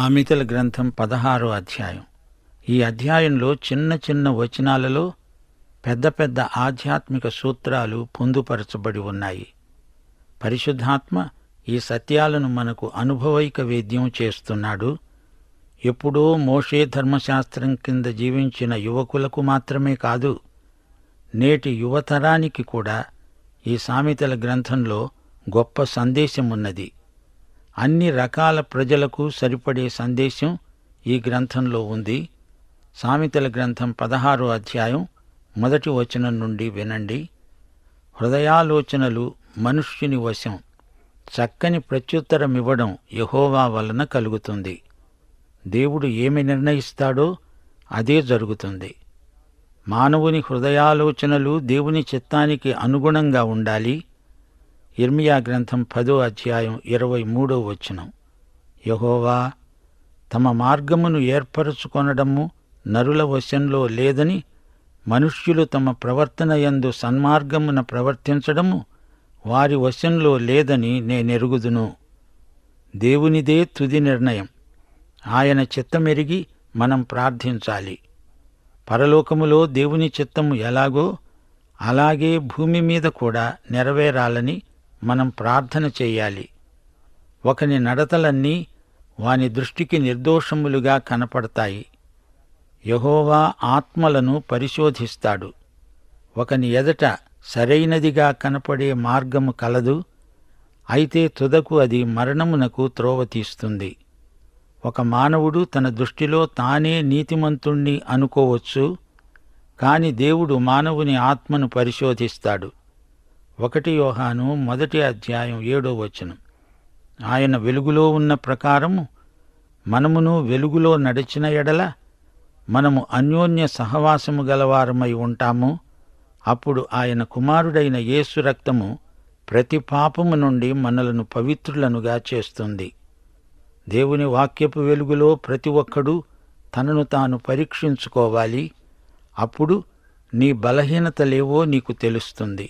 సామెతల గ్రంథం పదహారో అధ్యాయం ఈ అధ్యాయంలో చిన్న చిన్న వచనాలలో పెద్ద పెద్ద ఆధ్యాత్మిక సూత్రాలు పొందుపరచబడి ఉన్నాయి పరిశుద్ధాత్మ ఈ సత్యాలను మనకు అనుభవైక వేద్యం చేస్తున్నాడు ఎప్పుడో మోషే ధర్మశాస్త్రం కింద జీవించిన యువకులకు మాత్రమే కాదు నేటి యువతరానికి కూడా ఈ సామెతల గ్రంథంలో గొప్ప సందేశమున్నది అన్ని రకాల ప్రజలకు సరిపడే సందేశం ఈ గ్రంథంలో ఉంది సామెతల గ్రంథం పదహారో అధ్యాయం మొదటి వచనం నుండి వినండి హృదయాలోచనలు మనుష్యుని వశం చక్కని ప్రత్యుత్తరమివ్వడం యహోవా వలన కలుగుతుంది దేవుడు ఏమి నిర్ణయిస్తాడో అదే జరుగుతుంది మానవుని హృదయాలోచనలు దేవుని చిత్తానికి అనుగుణంగా ఉండాలి ఇర్మియా గ్రంథం పదో అధ్యాయం ఇరవై మూడో వచనం యహోవా తమ మార్గమును ఏర్పరచుకొనడము నరుల వశంలో లేదని మనుష్యులు తమ ప్రవర్తన యందు సన్మార్గమున ప్రవర్తించడము వారి వశంలో లేదని నేనెరుగుదును దేవునిదే తుది నిర్ణయం ఆయన చిత్తమెరిగి మనం ప్రార్థించాలి పరలోకములో దేవుని చిత్తము ఎలాగో అలాగే భూమి మీద కూడా నెరవేరాలని మనం ప్రార్థన చేయాలి ఒకని నడతలన్నీ వాని దృష్టికి నిర్దోషములుగా కనపడతాయి యహోవా ఆత్మలను పరిశోధిస్తాడు ఒకని ఎదట సరైనదిగా కనపడే మార్గము కలదు అయితే తుదకు అది మరణమునకు త్రోవ తీస్తుంది ఒక మానవుడు తన దృష్టిలో తానే నీతిమంతుణ్ణి అనుకోవచ్చు కాని దేవుడు మానవుని ఆత్మను పరిశోధిస్తాడు ఒకటి యోహాను మొదటి అధ్యాయం ఏడో వచనం ఆయన వెలుగులో ఉన్న ప్రకారము మనమును వెలుగులో నడిచిన ఎడల మనము అన్యోన్య సహవాసము గలవారమై ఉంటాము అప్పుడు ఆయన కుమారుడైన యేసు రక్తము ప్రతి పాపము నుండి మనలను పవిత్రులనుగా చేస్తుంది దేవుని వాక్యపు వెలుగులో ప్రతి ఒక్కడూ తనను తాను పరీక్షించుకోవాలి అప్పుడు నీ బలహీనతలేవో నీకు తెలుస్తుంది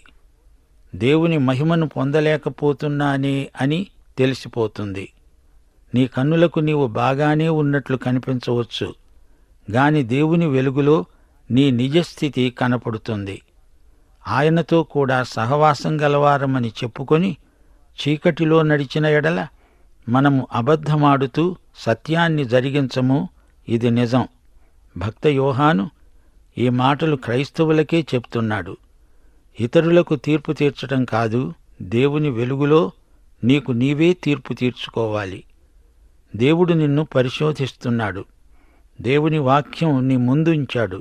దేవుని మహిమను పొందలేకపోతున్నానే అని తెలిసిపోతుంది నీ కన్నులకు నీవు బాగానే ఉన్నట్లు కనిపించవచ్చు గాని దేవుని వెలుగులో నీ నిజస్థితి కనపడుతుంది ఆయనతో కూడా సహవాసం గలవారమని చెప్పుకొని చీకటిలో నడిచిన ఎడల మనము అబద్ధమాడుతూ సత్యాన్ని జరిగించము ఇది నిజం భక్త యోహాను ఈ మాటలు క్రైస్తవులకే చెప్తున్నాడు ఇతరులకు తీర్పు తీర్చటం కాదు దేవుని వెలుగులో నీకు నీవే తీర్పు తీర్చుకోవాలి దేవుడు నిన్ను పరిశోధిస్తున్నాడు దేవుని వాక్యం నీ ముందుంచాడు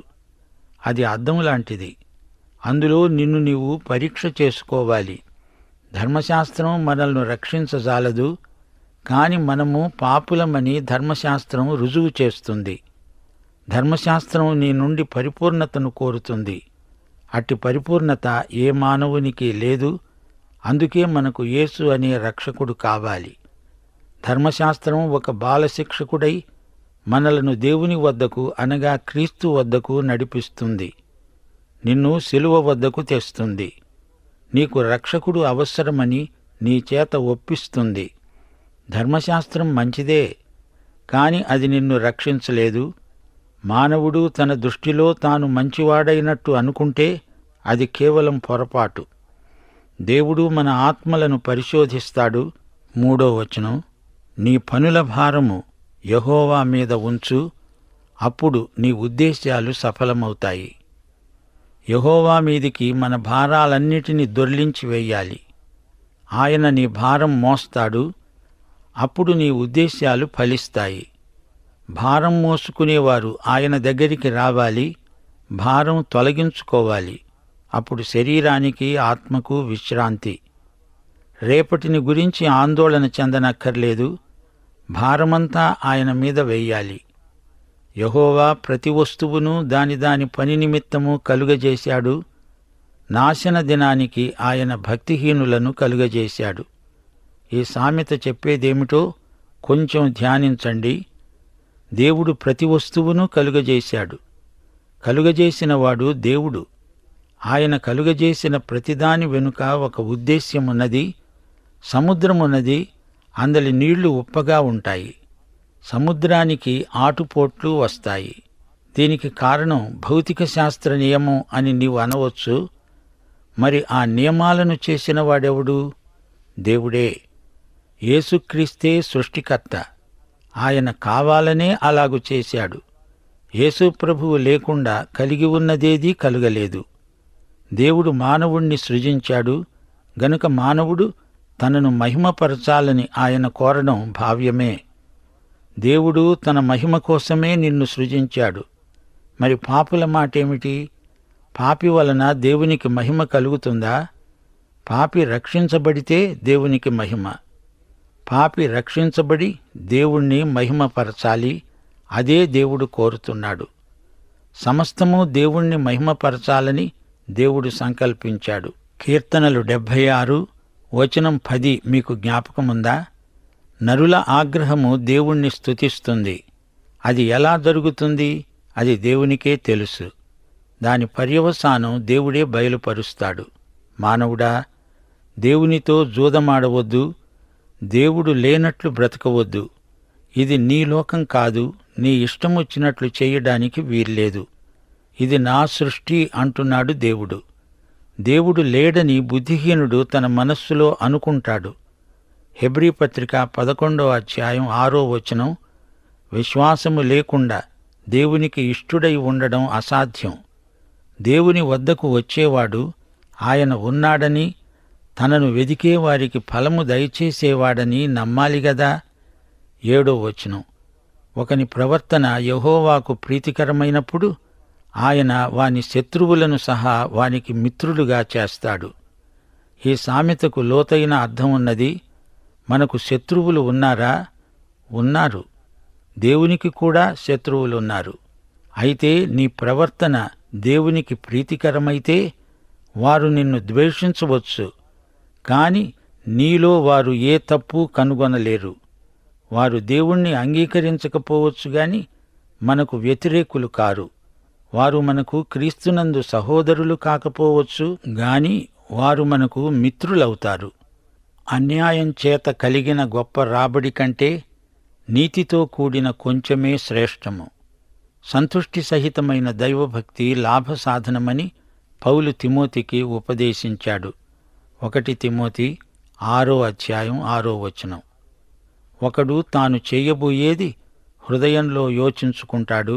అది అద్దం లాంటిది అందులో నిన్ను నీవు పరీక్ష చేసుకోవాలి ధర్మశాస్త్రం మనల్ని రక్షించజాలదు కాని మనము పాపులమని ధర్మశాస్త్రం రుజువు చేస్తుంది ధర్మశాస్త్రం నీ నుండి పరిపూర్ణతను కోరుతుంది అట్టి పరిపూర్ణత ఏ మానవునికి లేదు అందుకే మనకు యేసు అనే రక్షకుడు కావాలి ధర్మశాస్త్రం ఒక బాలశిక్షకుడై మనలను దేవుని వద్దకు అనగా క్రీస్తు వద్దకు నడిపిస్తుంది నిన్ను శిలువ వద్దకు తెస్తుంది నీకు రక్షకుడు అవసరమని నీ చేత ఒప్పిస్తుంది ధర్మశాస్త్రం మంచిదే కాని అది నిన్ను రక్షించలేదు మానవుడు తన దృష్టిలో తాను మంచివాడైనట్టు అనుకుంటే అది కేవలం పొరపాటు దేవుడు మన ఆత్మలను పరిశోధిస్తాడు మూడో వచనం నీ పనుల భారము యహోవా మీద ఉంచు అప్పుడు నీ ఉద్దేశ్యాలు సఫలమవుతాయి యహోవా మీదికి మన భారాలన్నిటినీ దొర్లించి వేయాలి ఆయన నీ భారం మోస్తాడు అప్పుడు నీ ఉద్దేశ్యాలు ఫలిస్తాయి భారం మోసుకునేవారు ఆయన దగ్గరికి రావాలి భారం తొలగించుకోవాలి అప్పుడు శరీరానికి ఆత్మకు విశ్రాంతి రేపటిని గురించి ఆందోళన చెందనక్కర్లేదు భారమంతా ఆయన మీద వెయ్యాలి యహోవా ప్రతి వస్తువును దాని దాని పని నిమిత్తము కలుగజేశాడు నాశన దినానికి ఆయన భక్తిహీనులను కలుగజేశాడు ఈ సామెత చెప్పేదేమిటో కొంచెం ధ్యానించండి దేవుడు ప్రతి వస్తువును కలుగజేశాడు కలుగజేసినవాడు దేవుడు ఆయన కలుగజేసిన ప్రతిదాని వెనుక ఒక ఉద్దేశ్యమున్నది సముద్రమున్నది అందలి నీళ్లు ఉప్పగా ఉంటాయి సముద్రానికి ఆటుపోట్లు వస్తాయి దీనికి కారణం భౌతిక శాస్త్ర నియమం అని నీవు అనవచ్చు మరి ఆ నియమాలను చేసిన వాడెవడు దేవుడే యేసుక్రీస్తే సృష్టికర్త ఆయన కావాలనే అలాగు చేశాడు యేసు ప్రభువు లేకుండా కలిగి ఉన్నదేదీ కలుగలేదు దేవుడు మానవుణ్ణి సృజించాడు గనుక మానవుడు తనను మహిమపరచాలని ఆయన కోరడం భావ్యమే దేవుడు తన మహిమ కోసమే నిన్ను సృజించాడు మరి పాపుల మాటేమిటి పాపి వలన దేవునికి మహిమ కలుగుతుందా పాపి రక్షించబడితే దేవునికి మహిమ పాపి రక్షించబడి దేవుణ్ణి మహిమపరచాలి అదే దేవుడు కోరుతున్నాడు సమస్తము దేవుణ్ణి మహిమపరచాలని దేవుడు సంకల్పించాడు కీర్తనలు డెబ్భై ఆరు వచనం పది మీకు జ్ఞాపకముందా నరుల ఆగ్రహము దేవుణ్ణి స్తుతిస్తుంది అది ఎలా జరుగుతుంది అది దేవునికే తెలుసు దాని పర్యవసానం దేవుడే బయలుపరుస్తాడు మానవుడా దేవునితో జూదమాడవద్దు దేవుడు లేనట్లు బ్రతకవద్దు ఇది నీ లోకం కాదు నీ ఇష్టం వచ్చినట్లు చేయడానికి వీల్లేదు ఇది నా సృష్టి అంటున్నాడు దేవుడు దేవుడు లేడని బుద్ధిహీనుడు తన మనస్సులో అనుకుంటాడు హెబ్రీ పత్రిక పదకొండో అధ్యాయం ఆరో వచనం విశ్వాసము లేకుండా దేవునికి ఇష్టుడై ఉండడం అసాధ్యం దేవుని వద్దకు వచ్చేవాడు ఆయన ఉన్నాడని తనను వెదికే వారికి ఫలము దయచేసేవాడని నమ్మాలి గదా ఏడో వచనం ఒకని ప్రవర్తన యహోవాకు ప్రీతికరమైనప్పుడు ఆయన వాని శత్రువులను సహా వానికి మిత్రులుగా చేస్తాడు ఈ సామెతకు లోతైన అర్థం ఉన్నది మనకు శత్రువులు ఉన్నారా ఉన్నారు దేవునికి కూడా శత్రువులున్నారు అయితే నీ ప్రవర్తన దేవునికి ప్రీతికరమైతే వారు నిన్ను ద్వేషించవచ్చు కాని నీలో వారు ఏ తప్పు కనుగొనలేరు వారు దేవుణ్ణి అంగీకరించకపోవచ్చు గాని మనకు వ్యతిరేకులు కారు వారు మనకు క్రీస్తునందు సహోదరులు కాకపోవచ్చు గాని వారు మనకు మిత్రులవుతారు అన్యాయం చేత కలిగిన గొప్ప రాబడి కంటే నీతితో కూడిన కొంచెమే శ్రేష్టము సంతుష్టి సహితమైన దైవభక్తి లాభ సాధనమని పౌలు తిమోతికి ఉపదేశించాడు ఒకటి తిమోతి ఆరో అధ్యాయం ఆరో వచనం ఒకడు తాను చేయబోయేది హృదయంలో యోచించుకుంటాడు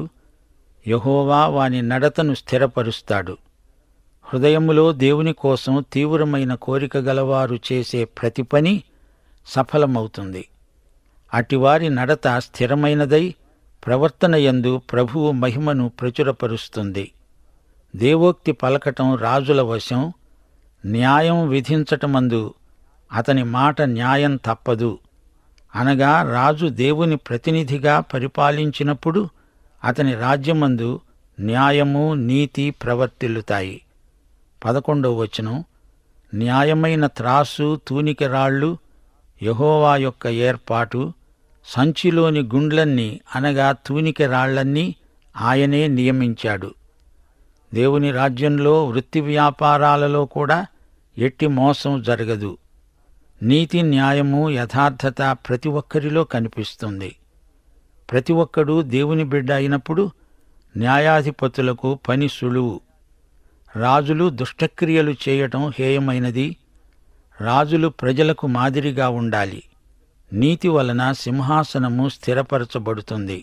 యహోవా వాని నడతను స్థిరపరుస్తాడు హృదయములో దేవుని కోసం తీవ్రమైన కోరిక గలవారు చేసే ప్రతి పని సఫలమవుతుంది అటివారి నడత స్థిరమైనదై ప్రవర్తన యందు ప్రభువు మహిమను ప్రచురపరుస్తుంది దేవోక్తి పలకటం రాజుల వశం న్యాయం విధించటమందు అతని మాట న్యాయం తప్పదు అనగా రాజు దేవుని ప్రతినిధిగా పరిపాలించినప్పుడు అతని రాజ్యమందు న్యాయము నీతి ప్రవర్తిల్లుతాయి పదకొండవ వచనం న్యాయమైన త్రాసు తూనిక రాళ్ళు యహోవా యొక్క ఏర్పాటు సంచిలోని గుండ్లన్నీ అనగా తూనిక రాళ్లన్నీ ఆయనే నియమించాడు దేవుని రాజ్యంలో వృత్తి వ్యాపారాలలో కూడా ఎట్టి మోసం జరగదు నీతి న్యాయము యథార్థత ప్రతి ఒక్కరిలో కనిపిస్తుంది ప్రతి ఒక్కడూ దేవుని బిడ్డ అయినప్పుడు న్యాయాధిపతులకు పని సులువు రాజులు దుష్టక్రియలు చేయటం హేయమైనది రాజులు ప్రజలకు మాదిరిగా ఉండాలి నీతి వలన సింహాసనము స్థిరపరచబడుతుంది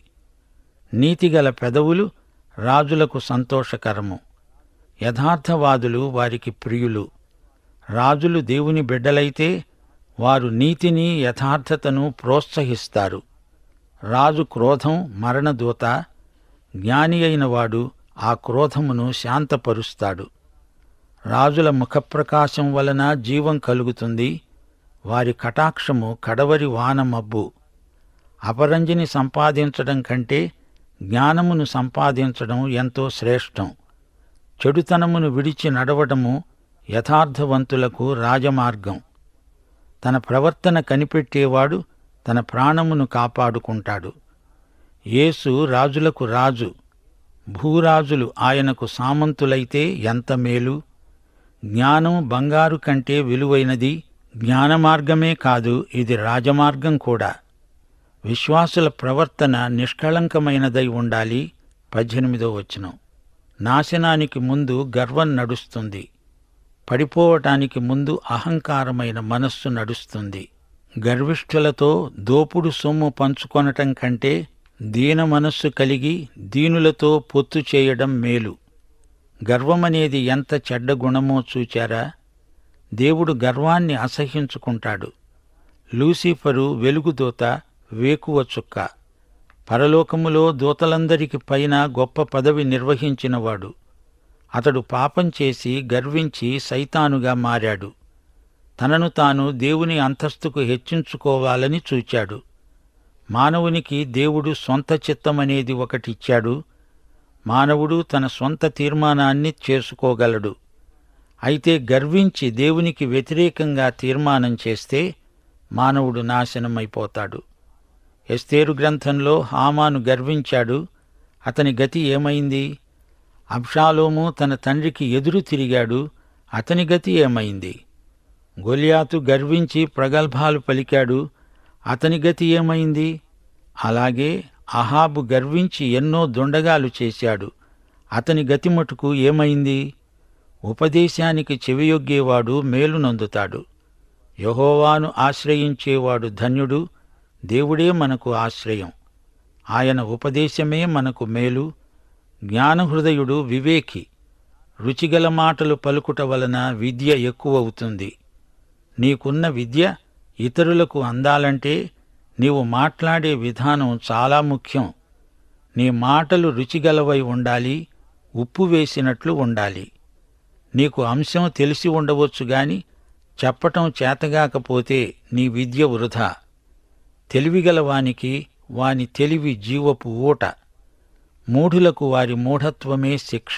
నీతిగల పెదవులు రాజులకు సంతోషకరము యథార్థవాదులు వారికి ప్రియులు రాజులు దేవుని బిడ్డలైతే వారు నీతిని యథార్థతను ప్రోత్సహిస్తారు రాజు క్రోధం మరణదూత జ్ఞాని అయిన వాడు ఆ క్రోధమును శాంతపరుస్తాడు రాజుల ముఖప్రకాశం వలన జీవం కలుగుతుంది వారి కటాక్షము కడవరి వానమబ్బు అపరంజిని సంపాదించడం కంటే జ్ఞానమును సంపాదించడం ఎంతో శ్రేష్టం చెడుతనమును విడిచి నడవడము యథార్థవంతులకు రాజమార్గం తన ప్రవర్తన కనిపెట్టేవాడు తన ప్రాణమును కాపాడుకుంటాడు యేసు రాజులకు రాజు భూరాజులు ఆయనకు సామంతులైతే ఎంత మేలు జ్ఞానం బంగారు కంటే విలువైనది జ్ఞానమార్గమే కాదు ఇది రాజమార్గం కూడా విశ్వాసుల ప్రవర్తన నిష్కళంకమైనదై ఉండాలి పద్దెనిమిదో వచనం నాశనానికి ముందు గర్వం నడుస్తుంది పడిపోవటానికి ముందు అహంకారమైన మనస్సు నడుస్తుంది గర్విష్ఠులతో దోపుడు సొమ్ము పంచుకొనటం కంటే దీన మనస్సు కలిగి దీనులతో పొత్తు చేయడం మేలు గర్వమనేది ఎంత చెడ్డ గుణమో చూచారా దేవుడు గర్వాన్ని అసహ్యించుకుంటాడు లూసిఫరు వెలుగుదూత వేకువ చుక్క పరలోకములో దూతలందరికి పైన గొప్ప పదవి నిర్వహించినవాడు అతడు పాపం చేసి గర్వించి సైతానుగా మారాడు తనను తాను దేవుని అంతస్తుకు హెచ్చించుకోవాలని చూచాడు మానవునికి దేవుడు సొంత చిత్తమనేది ఒకటిచ్చాడు మానవుడు తన సొంత తీర్మానాన్ని చేసుకోగలడు అయితే గర్వించి దేవునికి వ్యతిరేకంగా తీర్మానం చేస్తే మానవుడు నాశనమైపోతాడు ఎస్తేరు గ్రంథంలో హామాను గర్వించాడు అతని గతి ఏమైంది అబ్షాలోము తన తండ్రికి ఎదురు తిరిగాడు అతని గతి ఏమైంది గొలియాతు గర్వించి ప్రగల్భాలు పలికాడు అతని గతి ఏమైంది అలాగే అహాబు గర్వించి ఎన్నో దుండగాలు చేశాడు అతని గతి మటుకు ఏమైంది ఉపదేశానికి చెవియొగ్గేవాడు మేలు నందుతాడు యహోవాను ఆశ్రయించేవాడు ధన్యుడు దేవుడే మనకు ఆశ్రయం ఆయన ఉపదేశమే మనకు మేలు జ్ఞానహృదయుడు వివేకి రుచిగల మాటలు పలుకుట వలన విద్య ఎక్కువవుతుంది నీకున్న విద్య ఇతరులకు అందాలంటే నీవు మాట్లాడే విధానం చాలా ముఖ్యం నీ మాటలు రుచిగలవై ఉండాలి ఉప్పు వేసినట్లు ఉండాలి నీకు అంశం తెలిసి ఉండవచ్చు గాని చెప్పటం చేతగాకపోతే నీ విద్య వృధా తెలివిగల వానికి వాని తెలివి జీవపు ఊట మూఢులకు వారి మూఢత్వమే శిక్ష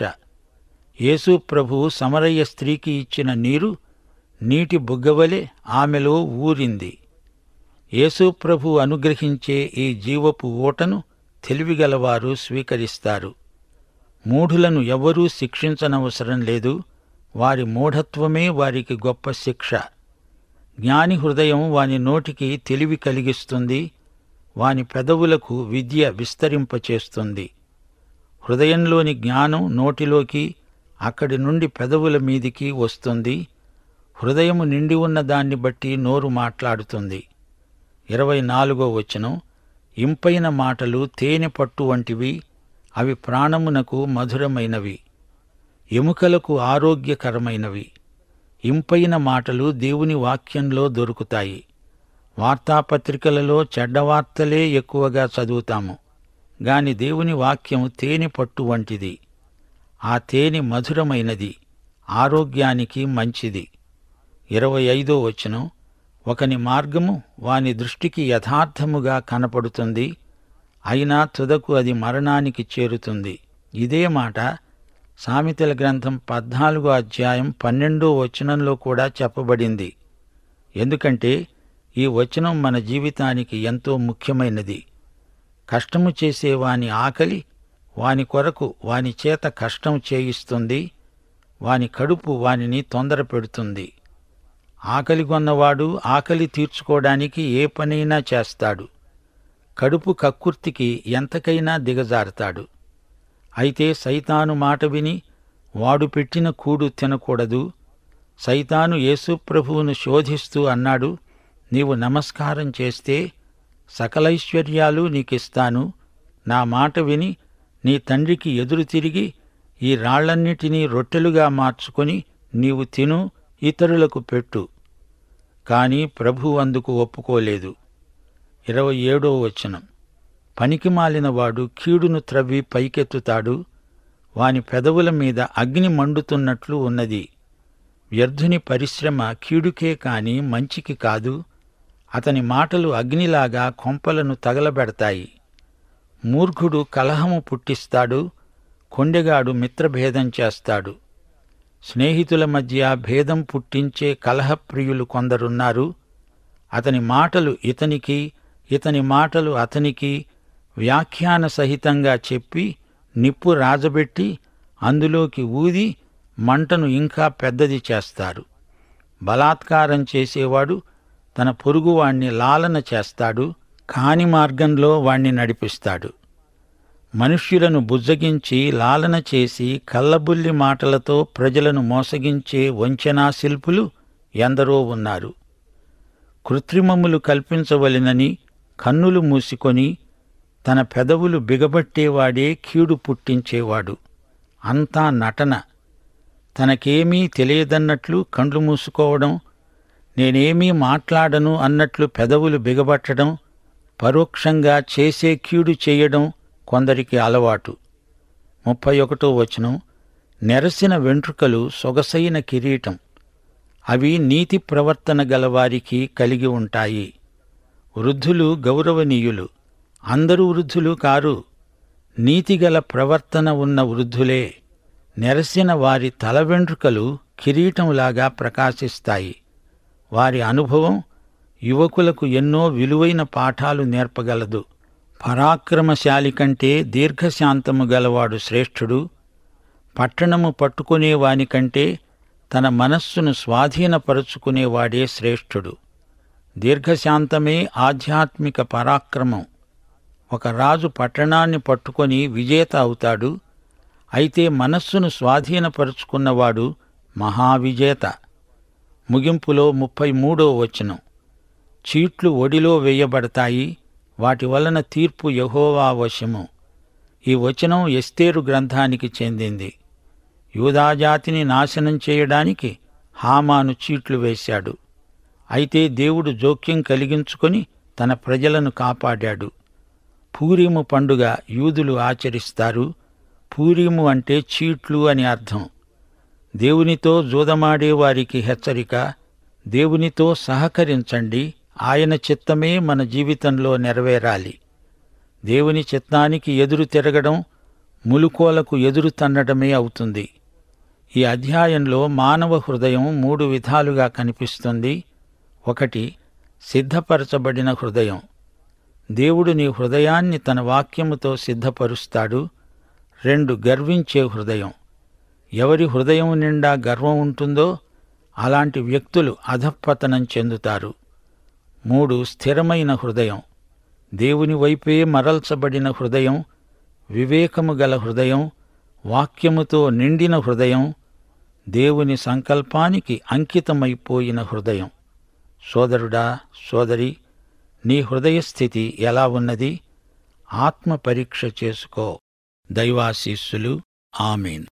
యేసు ప్రభు సమరయ్య స్త్రీకి ఇచ్చిన నీరు నీటి బుగ్గవలె ఆమెలో ఊరింది యేసు ప్రభు అనుగ్రహించే ఈ జీవపు ఊటను తెలివిగలవారు స్వీకరిస్తారు మూఢులను ఎవరూ శిక్షించనవసరం లేదు వారి మూఢత్వమే వారికి గొప్ప శిక్ష జ్ఞాని హృదయం వాని నోటికి తెలివి కలిగిస్తుంది వాని పెదవులకు విద్య విస్తరింపచేస్తుంది హృదయంలోని జ్ఞానం నోటిలోకి అక్కడి నుండి పెదవుల మీదికి వస్తుంది హృదయము నిండి ఉన్న దాన్ని బట్టి నోరు మాట్లాడుతుంది ఇరవై నాలుగో వచనం ఇంపైన మాటలు తేనె పట్టు వంటివి అవి ప్రాణమునకు మధురమైనవి ఎముకలకు ఆరోగ్యకరమైనవి ఇంపైన మాటలు దేవుని వాక్యంలో దొరుకుతాయి వార్తాపత్రికలలో చెడ్డ వార్తలే ఎక్కువగా చదువుతాము గాని దేవుని వాక్యం తేనె పట్టు వంటిది ఆ తేనె మధురమైనది ఆరోగ్యానికి మంచిది ఇరవై ఐదో వచనం ఒకని మార్గము వాని దృష్టికి యథార్థముగా కనపడుతుంది అయినా తుదకు అది మరణానికి చేరుతుంది ఇదే మాట సామెతల గ్రంథం పద్నాలుగో అధ్యాయం పన్నెండో వచనంలో కూడా చెప్పబడింది ఎందుకంటే ఈ వచనం మన జీవితానికి ఎంతో ముఖ్యమైనది కష్టము చేసే వాని ఆకలి వాని కొరకు వాని చేత కష్టం చేయిస్తుంది వాని కడుపు వానిని తొందర పెడుతుంది ఆకలి కొన్నవాడు ఆకలి తీర్చుకోవడానికి ఏ పనైనా చేస్తాడు కడుపు కక్కుర్తికి ఎంతకైనా దిగజారుతాడు అయితే సైతాను మాట విని వాడు పెట్టిన కూడు తినకూడదు సైతాను యేసుప్రభువును శోధిస్తూ అన్నాడు నీవు నమస్కారం చేస్తే సకలైశ్వర్యాలు నీకిస్తాను నా మాట విని నీ తండ్రికి ఎదురు తిరిగి ఈ రాళ్లన్నిటినీ రొట్టెలుగా మార్చుకొని నీవు తిను ఇతరులకు పెట్టు కాని ప్రభు అందుకు ఒప్పుకోలేదు ఇరవై ఏడో వచనం పనికి మాలినవాడు కీడును త్రవ్వి పైకెత్తుతాడు వాని పెదవుల మీద అగ్ని మండుతున్నట్లు ఉన్నది వ్యర్థుని పరిశ్రమ కీడుకే కాని మంచికి కాదు అతని మాటలు అగ్నిలాగా కొంపలను తగలబెడతాయి మూర్ఖుడు కలహము పుట్టిస్తాడు కొండెగాడు మిత్రభేదం చేస్తాడు స్నేహితుల మధ్య భేదం పుట్టించే కలహప్రియులు కొందరున్నారు అతని మాటలు ఇతనికి ఇతని మాటలు అతనికి వ్యాఖ్యాన సహితంగా చెప్పి నిప్పు రాజబెట్టి అందులోకి ఊది మంటను ఇంకా పెద్దది చేస్తారు బలాత్కారం చేసేవాడు తన పొరుగువాణ్ణి లాలన చేస్తాడు కాని మార్గంలో వాణ్ణి నడిపిస్తాడు మనుష్యులను బుజ్జగించి లాలన చేసి కల్లబుల్లి మాటలతో ప్రజలను మోసగించే వంచనా శిల్పులు ఎందరో ఉన్నారు కృత్రిమములు కల్పించవలెనని కన్నులు మూసుకొని తన పెదవులు బిగబట్టేవాడే కీడు పుట్టించేవాడు అంతా నటన తనకేమీ తెలియదన్నట్లు కండ్లు మూసుకోవడం నేనేమీ మాట్లాడను అన్నట్లు పెదవులు బిగబట్టడం పరోక్షంగా చేసే కీడు చేయడం కొందరికి అలవాటు ముప్పై ఒకటో వచనం నెరసిన వెంట్రుకలు సొగసైన కిరీటం అవి నీతి ప్రవర్తన గలవారికి కలిగి ఉంటాయి వృద్ధులు గౌరవనీయులు అందరూ వృద్ధులు కారు నీతిగల ప్రవర్తన ఉన్న వృద్ధులే నెరసిన వారి తల వెంట్రుకలు కిరీటంలాగా ప్రకాశిస్తాయి వారి అనుభవం యువకులకు ఎన్నో విలువైన పాఠాలు నేర్పగలదు పరాక్రమశాలి కంటే దీర్ఘశాంతము గలవాడు శ్రేష్ఠుడు పట్టణము పట్టుకునేవాని కంటే తన మనస్సును స్వాధీనపరుచుకునేవాడే శ్రేష్ఠుడు దీర్ఘశాంతమే ఆధ్యాత్మిక పరాక్రమం ఒక రాజు పట్టణాన్ని పట్టుకొని విజేత అవుతాడు అయితే మనస్సును స్వాధీనపరుచుకున్నవాడు మహావిజేత ముగింపులో ముప్పై మూడో వచనం చీట్లు ఒడిలో వేయబడతాయి వాటి వలన తీర్పు యహోవా వశము ఈ వచనం ఎస్తేరు గ్రంథానికి చెందింది యూదాజాతిని నాశనం చేయడానికి హామాను చీట్లు వేశాడు అయితే దేవుడు జోక్యం కలిగించుకొని తన ప్రజలను కాపాడాడు పూరీము పండుగ యూదులు ఆచరిస్తారు పూరీము అంటే చీట్లు అని అర్థం దేవునితో జూదమాడే వారికి హెచ్చరిక దేవునితో సహకరించండి ఆయన చిత్తమే మన జీవితంలో నెరవేరాలి దేవుని చిత్తానికి ఎదురు తిరగడం ములుకోలకు ఎదురు తన్నడమే అవుతుంది ఈ అధ్యాయంలో మానవ హృదయం మూడు విధాలుగా కనిపిస్తుంది ఒకటి సిద్ధపరచబడిన హృదయం దేవుడు నీ హృదయాన్ని తన వాక్యముతో సిద్ధపరుస్తాడు రెండు గర్వించే హృదయం ఎవరి హృదయం నిండా గర్వం ఉంటుందో అలాంటి వ్యక్తులు అధపతనం చెందుతారు మూడు స్థిరమైన హృదయం దేవుని వైపే మరల్చబడిన హృదయం వివేకము గల హృదయం వాక్యముతో నిండిన హృదయం దేవుని సంకల్పానికి అంకితమైపోయిన హృదయం సోదరుడా సోదరి నీ హృదయ స్థితి ఎలా ఉన్నది ఆత్మ పరీక్ష చేసుకో దైవాశీస్సులు ఆమెన్